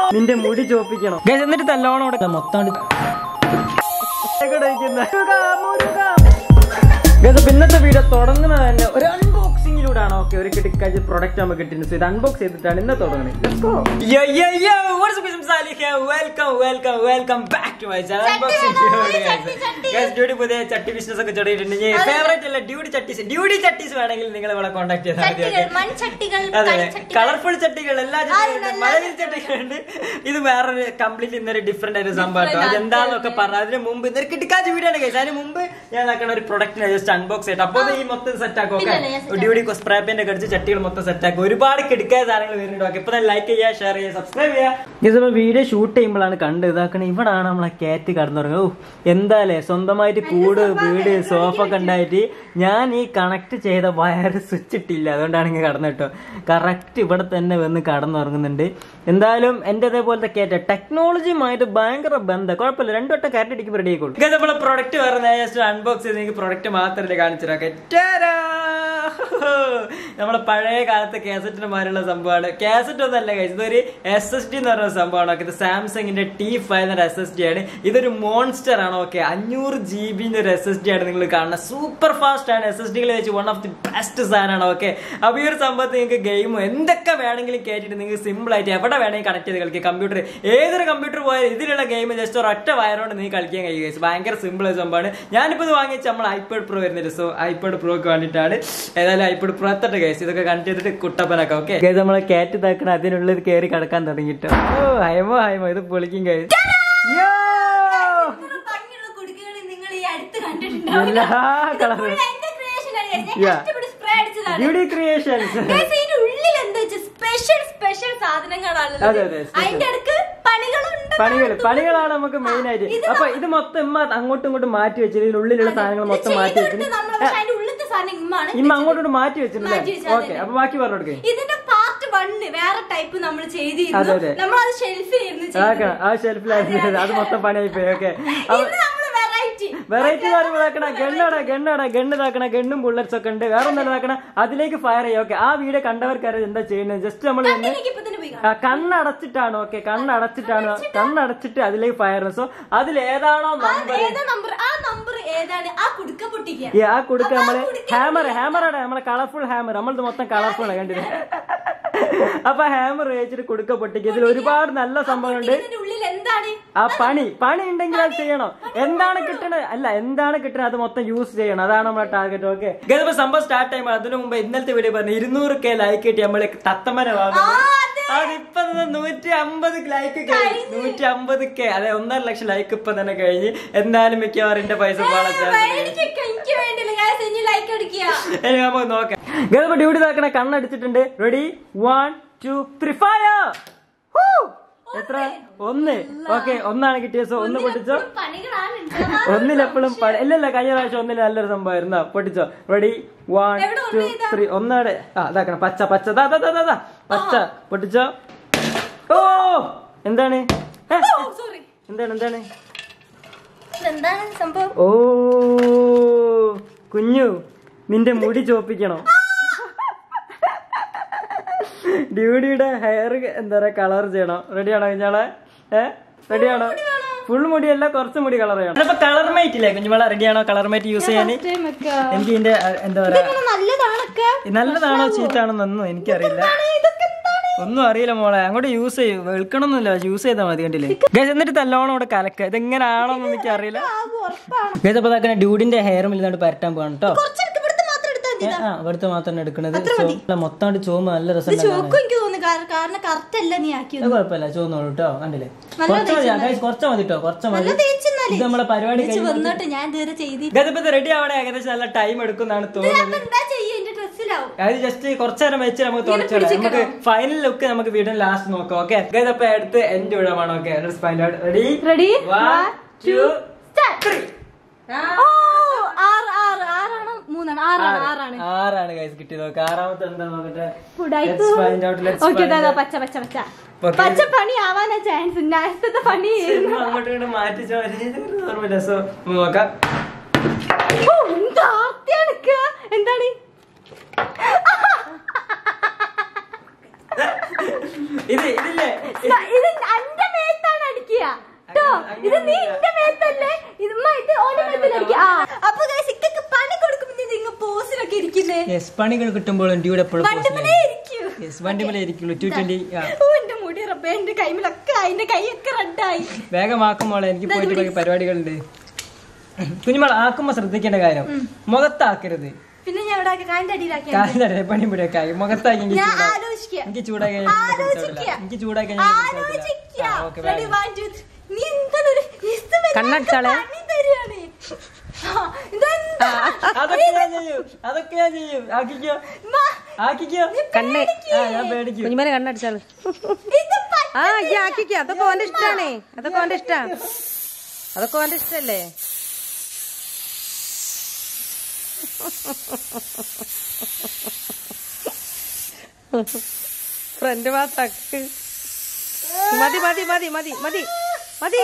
നിന്റെ മുടി ചോപ്പിക്കണം Guys, എന്നിട്ട് നല്ലോണം ഇവിടെ മൊത്തം ഇന്നത്തെ വീഡിയോ തുടങ്ങുന്നത് തന്നെ ഒരു അൺബോക്സിംഗിലൂടെ ആണ് ഓക്കെ ഒരു കിടക്കാച്ച് പ്രൊഡക്റ്റ് നമുക്ക് കിട്ടുന്നത് ഇത് അൺബോക്സ് ചെയ്തിട്ടാണ് ഇന്ന് welcome welcome welcome back to my channel unboxing duty പുതിയ ചട്ടി ബിസിനസ് ഒക്കെ തുടങ്ങിയിട്ടുണ്ട് ഫേവറേറ്റ് അല്ല ഡ്യൂട്ടി ചട്ടീസ് ഡ്യൂട്ടി ചട്ടീസ് വേണമെങ്കിൽ നിങ്ങൾ ഇവിടെ കോൺടാക്ട് ചെയ്താൽ മതി ചട്ടികൾ okay? മൺചട്ടികൾ അതെ കളിച്ചട്ടികൾ. കളർഫുൾ ചട്ടികൾ എല്ലാ ചട്ടികളുണ്ട് നല്ല മഴവിൽ ചട്ടികളുണ്ട് ഇത് വേറൊരു കംപ്ലീറ്റ് ഇന്നൊരു ഡിഫറെന്റ് ആയിട്ട് സംഭവം കേട്ടോ. അതെന്താന്നൊക്കെ പറഞ്ഞു അതിന് മുമ്പ് ഇന്നൊരു കിടക്കാച്ച വീഡിയോ ആണ് കഴിച്ചത് അതിന് മുമ്പ് ഞാൻ ആക്കണ ഒരു പ്രൊഡക്റ്റിനെ ജസ്റ്റ് അൺബോക്സ് ചെയ്തിട്ട് അപ്പോൾ ഈ മൊത്തം സെറ്റ് ആക്കും ഓക്കെ ഇല്ലല്ല, ഞാൻ set ഡ്യൂടി സ്പ്രേ പെയിന്റ് ഒക്കെ അടിച്ച് ചട്ടികൾ മൊത്തം സെറ്റ് ആക്കും ഒരുപാട് കിടക്കായ സാധനങ്ങൾ വരുന്നുണ്ട് ഓക്കെ ഇപ്പൊ ലൈക്ക് ചെയ്യുക ഷെയർ ചെയ്യുക സബ്സ്ക്രൈബ് ചെയ്യുക നമ്മൾ വീഡിയോ ഷൂട്ട് ചെയ്യുമ്പോഴാണ് കണ്ട് ഇതാക്കണ ഇവിടാണ് നമ്മളെ കാറ്റ് കടന്നുറങ്ങുക ഓ എന്താലേ സ്വന്തമായിട്ട് കൂട് വീട് സോഫ ഒക്കെ ഉണ്ടായിട്ട് ഞാൻ ഈ കണക്ട് ചെയ്ത വയർ സ്വിച്ച് ഇട്ടില്ല അതുകൊണ്ടാണ് ഇങ്ങനെ കടന്നു കേട്ടോ കറക്റ്റ് ഇവിടെ തന്നെ വന്ന് കടന്നുറങ്ങുന്നുണ്ട് എന്തായാലും എന്റെ അതേപോലത്തെ കേറ്റ ടെക്നോളജിയുമായിട്ട് ഭയങ്കര ബന്ധം കുഴപ്പമില്ല രണ്ടു വട്ടം കറക്റ്റ് അടിക്കുമ്പോൾ റെഡി ആയിക്കോളും ഇത് നമ്മളെ പ്രൊഡക്റ്റ് വേറെ ജസ്റ്റ് അൺബോക്സ് ചെയ്ത് നിങ്ങൾക്ക് പ്രൊഡക്റ്റ് മാത്രമല്ലേ കാണിച്ചിട്ടൊക്കെ നമ്മളെ പഴയ കാലത്തെ കാസറ്റിന് മാതിരിയുള്ള സംഭവമാണ് കാസറ്റ് ഒന്നല്ല കഴിച്ചത് ഇതൊരു എസ് എസ് ഡി എന്ന് പറയുന്ന സംഭവമാണ് ഓക്കെ ഇത് സാംസങ്ങിന്റെ ടി ഫൈവ് എന്ന എസ് എസ് ഡി ആണ് ഇതൊരു മോൺസ്റ്റർ ആണ് ഓക്കെ അഞ്ഞൂറ് ജി ബിന്റെ ഒരു എസ് എസ് ഡി ആണ് നിങ്ങൾ കാണുന്നത് സൂപ്പർ ഫാസ്റ്റ് ആണ് എസ് എസ് ഡികൾ വെച്ച് വൺ ഓഫ് ദി ബെസ്റ്റ് സാധനമാണ് ഓക്കെ അപ്പൊ ഈ ഒരു സംഭവത്തിൽ നിങ്ങൾക്ക് ഗെയിമോ എന്തൊക്കെ വേണമെങ്കിലും കയറ്റിട്ട് നിങ്ങൾക്ക് സിമ്പിൾ ആയിട്ട് എവിടെ വേണമെങ്കിൽ കണക്ട് ചെയ്ത് കളിക്കുക കമ്പ്യൂട്ടർ ഏതൊരു കമ്പ്യൂട്ടർ പോയാലും ഇതിലുള്ള ഗെയിം ജസ്റ്റ് ഒരു ഒറ്റ വയറുകൊണ്ട് നിങ്ങൾക്ക് കളിക്കാൻ കഴിയും guys. ഭയങ്കര സിമ്പിൾ ആയ സംഭവമാണ് ഞാനിപ്പോ ഇത് വാങ്ങിച്ച നമ്മൾ ഐപാഡ് പ്രോ വരുന്നില്ല സോ ഐപാഡ് പ്രോക്ക് വേണ്ടിയിട്ടാണ് ഏതായാലും ഐപാഡ് പ്രോ എത്തട്ടെ ഗൈസ് ഇതൊക്കെ കണക്ട് ചെയ്തിട്ട് കുട്ടപ്പനൊക്കെ ഓക്കെ നമ്മളെ കാറ്റ് താക്കണ അതിനുള്ളിൽ കയറി കിടക്കാൻ തുടങ്ങിട്ടോ ഓ ഹൈമോ ഹൈമോ ഇത് പൊളിക്കും ഗൈസ് ഇത്ര ഭംഗിയുള്ള കുടുക്കുകൾ നിങ്ങൾ ഈ അടുത്ത് കണ്ടിട്ടുണ്ടാവില്ല. എല്ലാ ഇത് colour. full എന്റെ creation ആണ് guys. ഞാൻ Yeah. കഷ്ടപ്പെട്ട് spray അടിച്ചതാണ്. ബ്യൂട്ടി ക്രിയേഷൻസ് Guys, ഇതിന്റെ ഉള്ളിൽ എന്താ വെച്ചാൽ സ്പെഷ്യൽ സ്പെഷ്യൽ സാധനങ്ങളാണുള്ളത് അതെ, അതെ, special. അതിന്റെ അടുക്ക് പണികളുണ്ട് പണികൾ പണികളാണ് നമുക്ക് മെയിൻ ആയിട്ട് ഇത് അപ്പൊ ഇത് മൊത്തം ഇമ്മ അങ്ങോട്ടും ഇങ്ങോട്ടും മാറ്റി വെച്ചത് ഇതിനുള്ളിലുള്ള സാധനങ്ങൾ മൊത്തം മാറ്റി വെച്ചിട്ട് നമ്മൾ പക്ഷെ അതിന്റെ ഉള്ളിലത്തെ സാധനം ഇമ്മാണ് ഇമ്മ അങ്ങോട്ടും ഇങ്ങോട്ടും മാറ്റി വെച്ചിട്ടില്ലേ മാറ്റി വെച്ചു, ഓക്കെ അതെ. അപ്പൊ ബാക്കി പറഞ്ഞു കൊടുക്കേ ഇതിന്റെ പാർട്ട് വണ്ണ് വേറെ ടൈപ്പ് നമ്മൾ അതെ, ചെയ്തിരുന്നു അതെ. നമ്മൾ അത് ഷെൽഫിലിരുന്ന് അതൊക്കെ ആ ഷെൽഫിലായിരുന്നു അത് മൊത്തം പണിയായി പോയി ഓക്കെ ഇത് നമ്മള് വെറൈറ്റി വെറൈറ്റി കാര്യങ്ങൾ ഇതാക്കണ ഗണ്ണട ഗണ്ണട ഗണ്ണ് ഇതാക്കണ ഗണ്ണും ബുള്ളറ്റ്സ് ഒക്കെ ഉണ്ട് വേറെ ഒന്നും ഇതാക്കണ അതിലേക്ക് ഫയർ ചെയ്യും ഓക്കെ ആ വീഡിയോ കണ്ടവർക്കറിയാം എന്താ ചെയ്യുന്നത് ജസ്റ്റ് നമ്മൾ വന്ന് എനിക്ക് ഇപ്പൊ തന്നെ പോയി ആ, കണ്ണടച്ചിട്ടാണ് ഓക്കെ കണ്ണടച്ചിട്ടാണ് കണ്ണടച്ചിട്ട് അതിലേക്ക് ഫയർ സോ അതിൽ ഏതാണോ നമ്പർ ഏതാ നമ്പർ ആ നമ്പർ ഏതാണ് ആ കുടുക്ക പൊട്ടിക്കുക ഈ ആ കുടുക്ക അപ്പൊ ആ നമ്മള് കുടുക്ക ഹാമർ ഹാമറാണ് നമ്മളെ കളർഫുൾ ഹാമർ നമ്മളത് മൊത്തം കളർഫുൾ ആണ് കണ്ടില്ലേ അപ്പൊ ഹാമർ വെച്ചിട്ട് കുടുക്ക പൊട്ടിക്കുക ഇതിൽ ഒരുപാട് നല്ല സംഭവങ്ങളുണ്ട് ഇതിന്റെ ഉള്ളിൽ എന്താണ് ആ പണി പണി ഉണ്ടെങ്കിൽ അത് ചെയ്യണം എന്താണ് കിട്ടണത് അല്ല എന്താണ് കിട്ടണത് അത് മൊത്തം യൂസ് ചെയ്യണം അതാണ് നമ്മുടെ ടാർഗറ്റ് ഓക്കെ ഇതിപ്പോ സംഭവം സ്റ്റാർട്ട് ചെയ്യുമ്പോൾ അതിനു മുമ്പ് ഇന്നലത്തെ വീഡിയോ പറഞ്ഞു ഇരുന്നൂറ് കെ ലൈക്ക് കിട്ടി നമ്മള് തത്തമ്മനെ ആ, വാങ്ങുന്നത് അതെ. അതിപ്പോ നൂറ്റി അമ്പത് ലൈക്ക് കഴിഞ്ഞു നൂറ്റി അമ്പത് കെ അതെ ഒന്നര ലക്ഷം ലൈക്ക് ഇപ്പൊ തന്നെ കഴിഞ്ഞ് എന്തായാലും മിക്കവാറും എന്റെ പൈസ പോകാൻ ചാൻസ് എനിക്ക് എനിക്ക് വേണ്ടില്ല guys, ഇനി ലൈക്ക് അടിക്കുക ഇനി നമുക്ക് നോക്കാം ഗതപ്പോ ഡ്യൂട്ടി താക്കണ കണ്ണടിച്ചിട്ടുണ്ട് ready one two three fire എത്ര ഒന്ന് ഓക്കെ ഒന്നാണ് കിട്ടിയത് സോ ഒന്ന് പൊട്ടിച്ചോ എപ്പോഴും പണികളാണ് ഉണ്ടാവാറ്. ഒന്നിലെപ്പോഴും ഇല്ലല്ല കഴിഞ്ഞ പ്രാവശ്യം ഒന്നിൽ നല്ലൊരു സംഭവമായിരുന്നു പൊട്ടിച്ചോ റെഡി വൺ എവിടെ ടു ഒന്ന് ചെയ്താ? ത്രീ ഒന്നാടെ ആ ഇതാക്കണം പച്ച പച്ച ദാ ദാ ദാ ദാ, ദാ പച്ച പൊട്ടിച്ചോ ഓ എന്താണ് ഏ, ഓ, sorry. എന്താണ് എന്താണ് ഇതെന്താണ് സംഭവം ഓ കുഞ്ഞു നിന്റെ മുടി ചോപ്പിക്കണോ ഡ്യൂഡിയുടെ ഹെയർ എന്താ പറയാ കളർ ചെയ്യണം റെഡിയാണോ കുഞ്ഞാളെ ഏ റെഡിയാണോ ഫുൾ മുടിയല്ല കുറച്ച് മുടി കളർ ചെയ്യണം അപ്പൊ കളർ മേറ്റ് ഇല്ലേ കുഞ്ഞുമോളെ റെഡിയാണോ കളർ മേറ്റ് യൂസ് ചെയ്യാൻ എനിക്ക് ഇതിന്റെ അഹ്, എന്താ പറയാ നല്ലതാണൊക്കെ നല്ലതാണോ ചീത്താണോന്നൊന്നും എനിക്കറിയില്ല ഇതൊക്കെ എന്താണ് ഒന്നും അറിയില്ല മോളെ അങ്ങോട്ട് യൂസ് ചെയ്യും വെളുക്കണമെന്നില്ല യൂസ് ചെയ്താൽ മതി കണ്ടില്ലേ ഗൈസ് എന്നിട്ട് നല്ലോണം ഇവിടെ കലക്ക ഇതെങ്ങനാണോന്ന് എനിക്ക് അറിയില്ല ആകെ ഉറപ്പാണ് ഗൈസ് അപ്പൊ ഇതാക്കണ ഡ്യൂഡിന്റെ ഹെയർ മില്ലാണ്ട് പരട്ടാൻ പോകണം കേട്ടോ കുറച്ചെടുക്ക് ഇവിടുത്തെ മാത്രം എടുത്താൽ മതി ആ ഇവിടുത്തെ മാത്രം എടുക്കണത് മൊത്തം ചോമ നല്ല രസം ചോക്കും എനിക്ക് തോന്നുന്നു കാരണം- കാരണം കറക്റ്റ് അല്ല നീ ആക്കിയത് അത് കുഴപ്പമില്ല ചോന്നോളൂ കേട്ടോ കണ്ടില്ലേ കുറച്ച് മതി ഗൈസ് കുറച്ച് മതി കേട്ടോ കുറച്ച് മതി തേച്ചെന്നാലേ ഇത് നമ്മളെ പരിപാടി തേച്ച് വന്നോട്ടെ ഞാൻ ഇതുവരെ ചെയ്തി ഗതപ്പത് റെഡി ആവണേ ഏകദേശം നല്ല ടൈം എടുക്കുന്നതാണ് തോന്നുന്നത് അപ്പൊ എന്താ ചെയ്യ എന്റെ ഡ്രസ്സിലാവും അത് ജസ്റ്റ് കുറച്ചു നേരം വെച്ച് നമുക്ക് തുടച്ചിടാം നമുക്ക് ഫൈനൽ ലുക്ക് നമുക്ക് വീഡിയോ ലാസ്റ്റ് നോക്കാം ഓക്കെ ഗതപ്പ എടുത്ത് എന്റെ വിടമാണ് okay ready ready one two three ഓ ആറ് ആറ് ആറാണ് മൂന്നാണ് ആറാണ് ആറാണ് ആറാണ് ഗൈസ് കിട്ടിയത് നോക്കാം ആറാമത്തെ എന്താ നോക്കട്ടെ ഉടായിപ്പ്. Let's find out, let's okay find out. പച്ച പച്ച പച്ച Okay. പച്ച പണി ആവാനാ ചാൻസ് നേരത്തെ പണി സിനിമ അങ്ങോട്ടും ഇങ്ങോട്ടും മാറ്റിച്ചോ ഓർമ്മയില്ല സോ നോക്കാം ഓ, എന്ത് ആർത്തിയാണ് നിക്കുക? എന്താണ് ഇത് ഇതില്ലേ ന- ഇത് അന്റെ മേത്താണ് അടിക്കുക ട്ടോ. ഇത് നീ എന്റെ മേത്തല്ലേ ഇത് ഉമ്മ ഇത് ഓന്റെ മേത്തല്ലേ ആ അപ്പൊ guys, ഇക്കക്ക് പണി കൊടുക്കുമ്പോ നിങ്ങൾ പോസിലൊക്കെ ഇരിക്കുന്നേ യെസ് പണികൾ കിട്ടുമ്പോൾ ഡ്യൂടെ എപ്പോഴും വണ്ടിമലേ ഇരിക്കൂ യെസ് വണ്ടിമേലെ ഇരിക്കുള്ളൂ ടു ട്വന്റി ഓ എന്റെ മുടി റബ്ബേ എന്റെ കൈമിലൊക്കെ എന്റെ കൈയൊക്കെ റെഡായി വേഗമാക്കുമ്പോളെ എനിക്ക് പോയിട്ട് പോയി പരിപാടികളുണ്ട് കുഞ്ഞുമോൾ ആക്കുമ്പോ ശ്രദ്ധിക്കേണ്ട കാര്യം മുഖത്താക്കരുത് പിന്നെ ഞാൻ ഇവിടെ കാലിന്റെ അടിയിലാക്കി കാലിലല്ലേ പണി പിടിയൊക്കെ ആയി മുഖത്താക്കി എനിക്ക് ഞാൻ ചൂടാ- ആലോചിക്കുക എനിക്ക് ചൂടായി കഴിഞ്ഞാൽ എനിക്ക് ആലോചിക്കുക. പിടിച്ചാവില്ല. എനിക്ക് ചൂടായി കഴിഞ്ഞാൽ എനിക്ക് ആലോചിക്കുക. പിടിച്ചാവില്ല. ആ, okay, Ready, bye. one, two, three. നീ എന്താണ് ഒരു ഇസ്തുമെല്ലാത്ത കണ്ണടച്ചാളെ. പണി തരികയാണ്. ആ, ഇതെന്താ? അതൊക്കെ ഞാൻ ചെയ്യും അതൊക്കെ ഞാൻ ചെയ്യും ആക്കിക്കോ മാ, ആക്കിക്കോ കണ്ണ് ആ ഞാൻ പേടിക്കും കുഞ്ഞുമനെ കണ്ണടിച്ചാള് ഇത് പ- ആ ഈ ആക്കിക്ക അതൊക്കെ ഓന്റെ ഇഷ്ടാണേ അതൊക്കെ ഓന്റെ ഇഷ്ടാ അതൊക്കെ ഓന്റെ ഇഷ്ടല്ലേ ഫ്രണ്ട് ഭാഗത്താക്ക് മതി മതി മതി മതി മതി മതി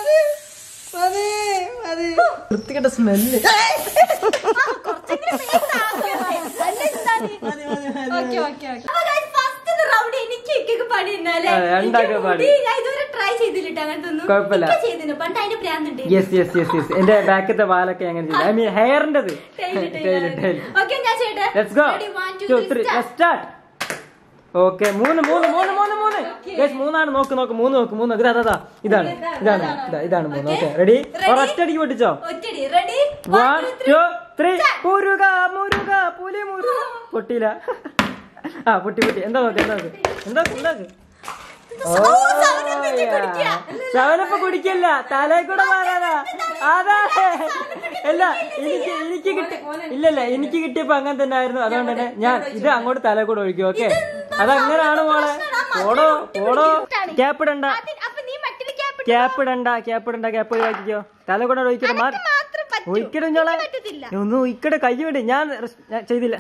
വൃത്തികെട്ട സ്മെല്ല് ആ, കുറച്ചെങ്കിലും മേത്താക്കണം. അല്ലെന്താണ്? Okay, okay, okay. അപ്പൊ guys, first ത്തെ round എനിക്ക് ഇക്കയ്ക്ക് പണി തന്നാലേ. അതെ, രണ്ടാൾക്ക് എനിക്ക് പണി. മുടി ഞാൻ ഇതുവരെ try ചെയ്തില്ല അങ്ങനത്തെ ഒന്നും. കുഴപ്പമില്ല. ഇക്ക ചെയ്തിന്. പണ്ട് അതിന്റെ ഭ്രാന്തുണ്ട്. യെസ് യെസ് യെസ് യെസ് എന്റെ ബാക്കത്തെ വാലൊക്കെ അങ്ങനെ ചെയ്യും ഐ മീൻ ഹെയറിന്റെത് Tail, tail. Okay, ഞാൻ ചെയ്യട്ടെ. Let's go Ready, one, two, two three, three start. Start okay മൂന്ന് മൂന്ന് മൂന്ന് മൂന്ന് മൂന്ന് യെസ് മൂന്നാണ് നോക്ക് നോക്ക് മൂന്ന് നോക്ക് മൂന്ന് നോക്ക് ഇതാ ഇതാ ഇതാണ് ഇതാണ് ഇതാ ഇതാണ് മൂന്ന് ഓക്കെ റെഡി Ready? ഒരൊറ്റടിക്ക് പൊട്ടിച്ചോ ഒറ്റടി. Ready? One One, two, three. Two three Muruga Muruga പുലി മുരുക പൊട്ടിയില്ല ആ പൊട്ടി പൊട്ടി എന്താ നോക്ക് എന്താ നോക്ക് എന്താ എന്താ ഓ, സവനപ്പ് ഇജ്ജ് കുടിക്കുക. ശവനപ്പ് കുടിക്കല്ല തലേ കൂടെ മാറാനാ അതാ അല്ല എനിക്ക് എനിക്ക് കിട്ടി ഇല്ലല്ല എനിക്ക് കിട്ടിയപ്പോ അങ്ങനെ തന്നെ ആയിരുന്നു അതുകൊണ്ട് തന്നെ ഞാൻ ഇത് അങ്ങോട്ട് തലേ കൂടെ ഒഴിക്കും ഓക്കെ അതങ്ങനാണ് മോളെ പോടോ പോടോ ക്യാപ്പ് ഇടണ്ട അത് അപ്പൊ നീ മറ്റൊരു cap ഇട്ട് ക്യാപ്പ് ഇടണ്ട ക്യാപ്പ് ഇടണ്ട ക്യാപ്പ് ഒഴിവാക്കിക്കോ തല കൂടെ ഒഴിക്കണം മാറി മാത്രം പറ്റൂ. ഒഴിക്കണം ചോളെ എനിക്ക് പറ്റത്തില്ല. ഒന്ന് ഒഴിക്കടെ കൈ വിട് ഞാൻ റിസ്- ഞാൻ ചെയ്തില്ല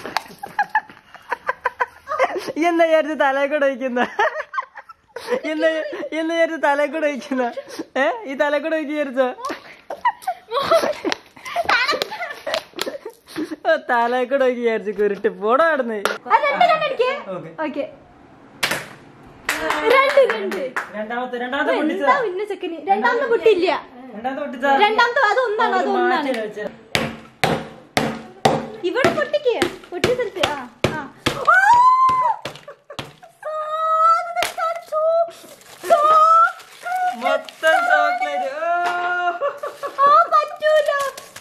ഈ എന്താ വിചാരിച്ച് തലേ കൂടെ ഒഴിക്കുന്ന എന്ന് എന്ന് വിചാരിച്ച് തലേ കൂടെ ഒഴിക്കുന്ന ഏ ഈ തലേ കൂടെ ഒഴിച്ച് വിചാരിച്ചോ ഓ, തലേ കൂടെ ഒഴിച്ച് വിചാരിച്ചു കുരുട്ട് പോടാ നടന്ന് ആ, രണ്ട് കണ്ണടിക്ക്. Okay Okay. രണ്ട് രണ്ട് രണ്ടാമത്തെ രണ്ടാമത്തെ എന്താ പൊട്ടിച്ചതാ പിന്നെ ചെക്കന് രണ്ടാമത്തെ പൊട്ടില്ല രണ്ടാമത്തെ പൊട്ടിച്ചതാ രണ്ടാമത്തെ അത് ഒന്നാണ് അത് ഒന്നാണ് മാറ്റി വെച്ചേ. ഇവിടെ പൊട്ടിക്ക് പൊട്ടി സ്ഥലത്ത് ആ ആ ഓ! സാധനം കാണിച്ചു. സോ- മൊത്തം ചോക്ലേറ്റ് ആ, പറ്റൂല.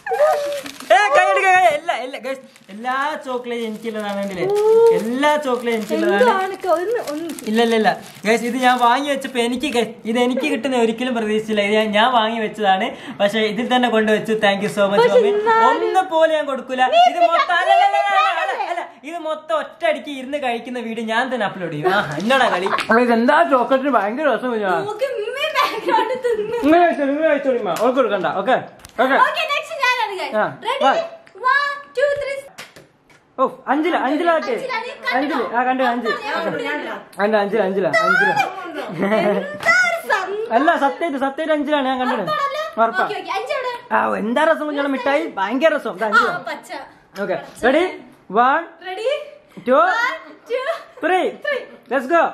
എല്ലാ എല്ലാ guys, എല്ലാ ചോക്ലേറ്റ് എനിക്കുള്ളതാണ് കണ്ടില്ലേ എല്ലാ ചോക്ലേറ്റ് എനിക്കുള്ളതാണ് എന്താണ് ക- ഒന്ന് ഒന്ന് ഇല്ല ഇല്ല ഇല്ല ഗൈസ് ഇത് ഞാൻ വാങ്ങി വെച്ചപ്പോ എനിക്ക് guys, ഇത് എനിക്ക് കിട്ടുന്ന ഒരിക്കലും പ്രതീക്ഷിച്ചില്ല ഇത് ഞാൻ- ഞാൻ വാങ്ങി വെച്ചതാണ് പക്ഷെ ഇതിൽ തന്നെ കൊണ്ടുവച്ചു താങ്ക് യു സോ മച്ച് പക്ഷെ മമ്മി എന്നാലും- ഒന്ന് പോലെ ഞാൻ കൊടുക്കൂല ഇത് മൊത്തം അല്ല, അല്ല, അല്ല, അല്ല, അല്ല, അല്ല, ഇത് മൊത്തം ഒറ്റ അടിക്ക് ഇരുന്ന് കഴിക്കുന്ന വീഡിയോ ഞാൻ തന്നെ അപ്ലോഡ് ചെയ്യും ആ എന്നോടാ കളി Guys, എന്താ ചോക്ലേറ്റിന് ഭയങ്കര രസം നോക്ക് ഉമ്മേ background തിന്ന്. ഇങ്ങനെ കഴിച്ചോളൂ ഇങ്ങനെ കഴിച്ചോളൂ ഓൾക്ക് കൊടുക്കണ്ട ഓക്കെ ഓക്കെ Okay, next ഞാനാണ് guys. ആ, Ready? വാ. One, two, three. ഓ അഞ്ചില അഞ്ചിലാട്ടെ അഞ്ചിലാണ്, കണ്ടോ? അഞ്ചില് ആ കണ്ടു അഞ്ച് അല്ല അഞ്ചില അഞ്ചില അഞ്ചില എന്താ ഒരു സം- അല്ല സത്യായിട്ട് സത്യായിട്ട് അഞ്ചിലാണ് ഞാൻ കണ്ടത് ഉറപ്പാണല്ലോ? ഉറപ്പാ Okay, okay. അഞ്ചെവിടെ? ആ എന്താ രസം കുഞ്ഞോളെ മിഠായി ഭയങ്കര രസം ഇത് ആ, അഞ്ചില പച്ച. Okay ready one Ready? Two One, two, three let's go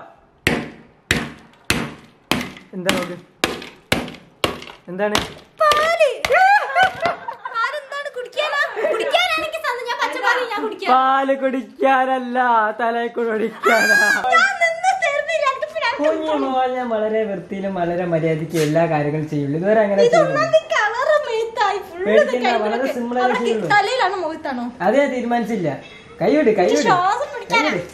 എന്താ നോക്ക് എന്താണ് പാല്. പാലെന്താണ് കുടിക്കാനാ? കുടിക്കാനാണെങ്കിൽ സമ്മതം. ഞാൻ പച്ചപ്പാല് ഞാൻ കുടിക്കാം. പാല് കുടിക്കാനല്ല തലക്കൂടെ കുടിക്കാനാ ഞാൻ നിന്ന് തീർന്നില്ല. എനിക്ക് ഭ്രാന്ത്. കുഞ്ഞു മോൾ ഞാൻ വളരെ വൃത്തിയിലും വളരെ മര്യാദയ്ക്ക് എല്ലാ കാര്യങ്ങളും ചെയ്യുള്ളൂ ഇതുവരെ അങ്ങനെ ചെയ്യുന്നു ഇതൊന്നാമത് colour മേത്തായി. full ഇത് പേടിക്കണ്ട, കൈമലൊക്കെ. വളരെ simple ആയി അവിടെ ചെയ്യുള്ളൂ. തലയിലാണോ മുഖത്താണോ അത് ഞാൻ തീരുമാനിച്ചില്ല കൈവിട് കൈവിട് ശ്വാസം പിടിക്കാനാ. കൈവിട്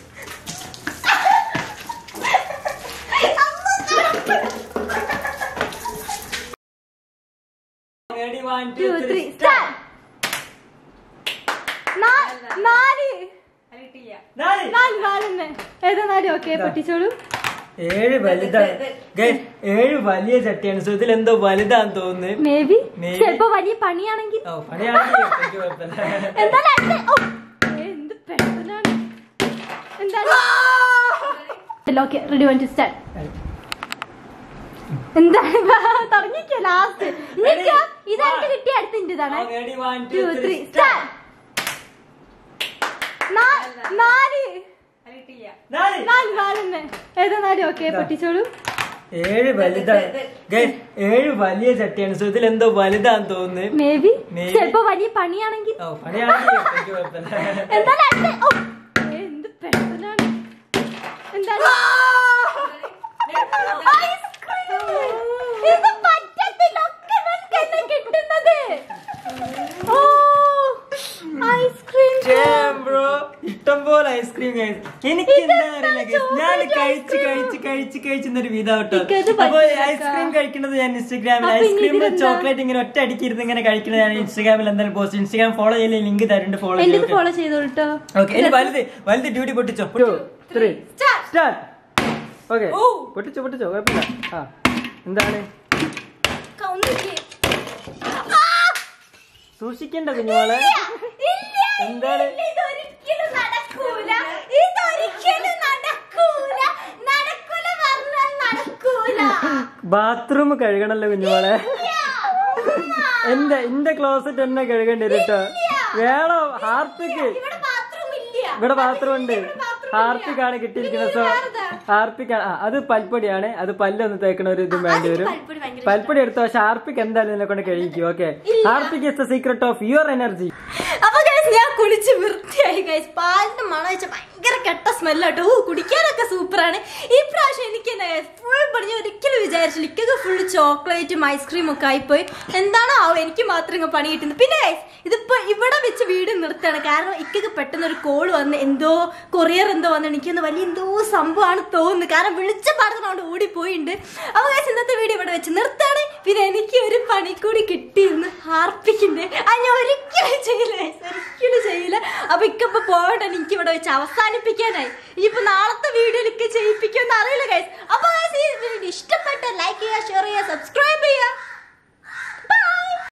Ready, one, two, Two, three, three, start. start. നാ- നാല് നാല്. നാല് നാലെന്നെ ഏതാ നാല് ഓക്കെ പൊട്ടിച്ചോളൂ ഏഴ് വലുതാണ് Guys, ഏഴ് വലിയ ചട്ടിയാണ് സോ ഇതിൽ എന്തോ വലുതാന്ന് തോന്നുന്നു മേ ബി Maybe. ചിലപ്പോ വലിയ പണിയാണെങ്കിൽ ഓ പണിയാണെങ്കിൽ എനിക്ക് കുഴപ്പമില്ല എന്താണ് അടുത്ത? ഓ, ഏ, എന്ത് പെട്ടെന്നാണ് എന്താണ് okay ready one two start എന്താണ് തുടങ്ങിക്കോ ലാസ്റ്റ് Ready? ഇതായിട്ട് One. കിട്ടിയ അടുത്ത ഇതാണ് Okay, ready, one, two two, three three, start. Start നാല് നാല് നാല് നാലെന്ന് ഏതാ നാല് ഓക്കെ പൊട്ടിച്ചോളൂ ഏഴ് വലുതാണ് Guys, ഏഴ് വലിയ ചട്ടിയാണ് സോ ഇതിൽ എന്തോ വലുതാന്ന് തോന്നുന്നു മേ ബി Maybe. ചിലപ്പോ വലിയ പണിയാണെങ്കിൽ ഓ പണിയാണെങ്കിൽ എനിക്ക് കുഴപ്പമില്ല എന്താണ് അടുത്ത? ഓ, ഏ, എന്ത് പെട്ടെന്നാണ് എന്താണ് ഐസ്ക്രീം. ഇത് പറ്റത്തില്ല. ഒക്കെ ഇവർക്ക് എന്നെ കിട്ടുന്നത്. ഓ, ഐസ്ക്രീം ബ്രോ ഇഷ്ടം പോലെ ഐസ്ക്രീം എനിക്ക് എന്താ ഇതെന്താ അറിയില്ല guys. ഞാൻ chocolate കഴിച്ച് ice cream? കഴിച്ച് കഴിച്ച് കഴിച്ചൊരു വിധാട്ടോ എനിക്കത് അപ്പൊ പറ്റില്ല ഐസ്ക്രീം കഴിക്കുന്നത് ഞാൻ ഇൻസ്റ്റാഗ്രാമിൽ അപ്പൊ ഇനി ഐസ്ക്രീം ഇതിലെന്താ? ചോക്ലേറ്റ് ഇങ്ങനെ ഒറ്റ അടിക്കിരുന്ന് ഇങ്ങനെ കഴിക്കുന്നത് ഞാൻ ഇൻസ്റ്റാഗ്രാമിൽ എന്തായാലും പോസ്റ്റ് ഇൻസ്റ്റാഗ്രാം ഫോളോ ചെയ്യില്ല ലിങ്ക് തരുന്നുണ്ട് ഫോളോ എന്റെ ചെയ്യും ഫോളോ ചെയ്തോളൂ കേട്ടോ ഓക്കെ ഇനി വലുത് വലുത് ഡ്യൂട്ടി പൊട്ടിച്ചോ ടു ത്രീ സ്റ്റാർട്ട് ഓക്കെ പൊട്ടിച്ചോ പൊട്ടിച്ചോ കുഴപ്പമില്ല ആ എന്താണ് സൂക്ഷിക്കേണ്ട കുഞ്ഞുമോളെ എന്താണ്? ഇതൊരിക്കലും നടക്കൂല ഇതൊരിക്കലും നടക്കൂല നടക്കൂല പറഞ്ഞാൽ നടക്കൂല ബാത്റൂം കഴുകണല്ലോ കുഞ്ഞുമോളെ എന്റെ എന്റെ ക്ലോസറ്റ് എന്നെ കഴുകേണ്ടി വരും കേട്ടോ വേണോ ഹാർപ്പിക്ക് ഇവിടെ ബാത്റൂം ഇല്ല ഇവിടെ ബാത്റൂം ഉണ്ട് ഇവിടെ bathroom ഇല്ല. ഹാർപ്പിക്കാണ് കിട്ടിയിരിക്കുന്നത് സോ പിന്നെ വേറെന്താ? ഹാർപ്പിക്കാണ് ആ അത് പൽപ്പൊടിയാണ് അത് പല്ലൊന്ന് തേക്കണ ഒരു ഇതും വേണ്ടി വരും പൽപ്പൊടി ഭയങ്കര പൽപ്പൊടി എടുത്തോ പക്ഷെ ഹാർപ്പിക്ക് എന്തായാലും ഇതിനെ കൊണ്ട് കഴിക്കും okay Harpic is the secret of your energy അപ്പൊ ഗൈസ് ഞാൻ കുളിച്ച് വൃത്തിയായി ഗൈസ് പാലിന്റെ മണം വെച്ച ഭയങ്കര കെട്ട സ്മെല്ലാട്ടോ ഓ കുടിക്കാനൊക്കെ സൂപ്പറാണ് ഈ പ്രാവശ്യം എനിക്ക് ഫുൾ പണി ഒരിക്കലും വിചാരിച്ചില്ല ഇക്കൊക്കെ ഫുൾ ചോക്ലേറ്റും ഐസ്ക്രീമും ഒക്കെ ആയിപ്പോയി എന്താണോ ആവും എനിക്ക് മാത്രം ഇങ്ങ് പണി കിട്ടുന്നത് പിന്നെ ഗൈസ് ഇതിപ്പോ ഇവിടെ വെച്ച് വീട് നിർത്തുകയാണ് കാരണം ഇക്കൊക്കെ പെട്ടെന്ന് ഒരു കോൾ വന്ന് എന്തോ കൊറിയർ എന്തോ വന്നു എനിക്കൊന്ന് വലിയ എന്തോ സംഭവമാണ് തോന്നുന്നത് കാരണം വിളിച്ച പാടത്തോണ്ട് ഓടിപ്പോയിട്ടുണ്ട് അപ്പൊ ഗൈസ് ഇന്നത്തെ വീഡിയോ ഇവിടെ വെച്ച് നിർത്തുകയാണ് പിന്നെ എനിക്ക് ഒരു പണി കൂടി കിട്ടിയിരുന്നു ഹാർപ്പിക്കിന്റെ ആ ഞാൻ ഒരിക്കലും ചെയ്യില്ല guys. ഒരിക്കലും ചെയ്യില്ല അപ്പൊ ഇക്കപ്പൊ പോകട്ടെ എനിക്ക് ഇവിടെ വെച്ച് അവസാനിപ്പിക്കാനായി ഇനിയിപ്പോ നാളത്തെ വീഡിയോയിൽ ഇക്ക ചെയ്യിപ്പിക്കുമെന്ന് അറിയില്ല ഗൈസ് അപ്പൊ guys, ഈ വീഡിയോ ഇഷ്ടപ്പെട്ട ലൈക്ക് ചെയ്യുക ഷെയർ ചെയ്യുക സബ്സ്ക്രൈബ്